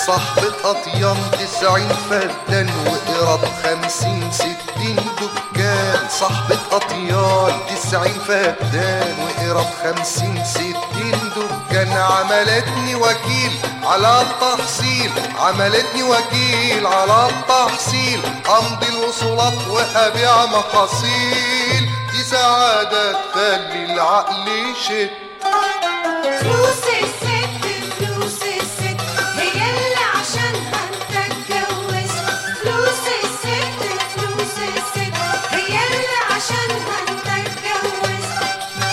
صاحبة أطيان تسعين فدان وقرب خمسين ستين دكان صاحبة أطيان تسعين فدان وقرب خمسين ستين دكان عملتني وكيل على التحصيل عملتني وكيل على التحصيل أمضي الوصولات وأبيع محاصيل دي سعادة تخلي العقل يشد فلوس الست فلوس الست هي اللي عشانها انت اتجوزت فلوس الست فلوس الست هي اللي عشانها انت اتجوزت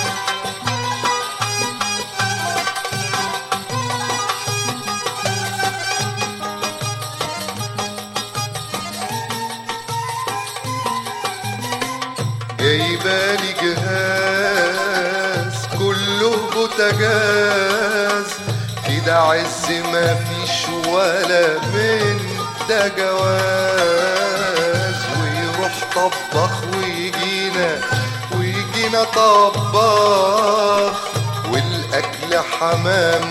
جايبالي جهاز كله بوتجاز كده عز ما فيش ولا من ده جواز ويروح طبخ ويجينا ويجينا طباخ والاكل حمام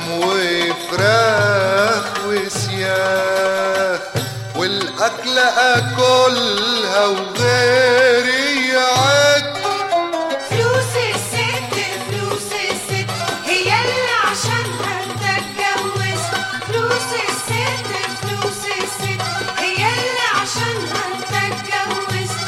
وفراخ وسياخ والاكل اكلها وغيري يعد فلوس الست فلوس الست هي اللي عشانها انت اتجوزت فلوس الست فلوس الست هي اللي عشانها انت اتجوزت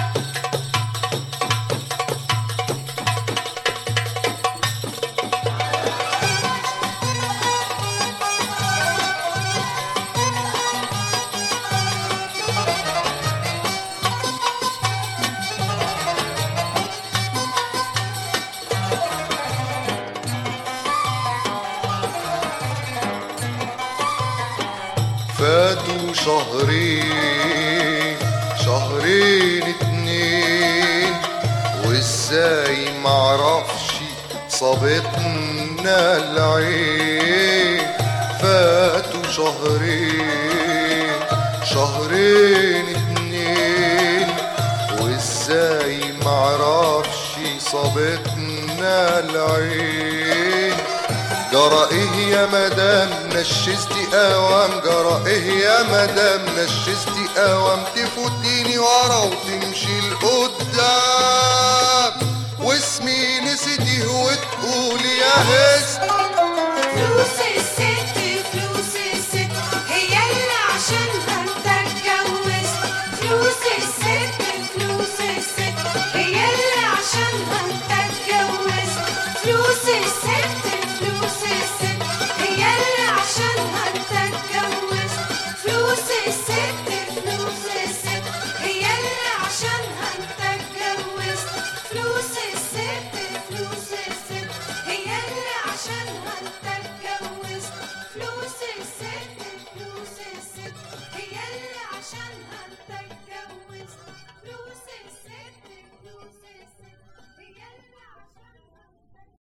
فاتوا شهرين شهرين اتنين وازاي معرفش صابتنا العين فاتوا شهرين شهرين اتنين وازاي معرفش صابتنا العين جرى ايه يا مدام نشستي اوام جرى ايه يا مدام نشستي اوام تفوتيني ورا وتمشي لقدام واسمي نسيتيه وتقولي يا هست فلوس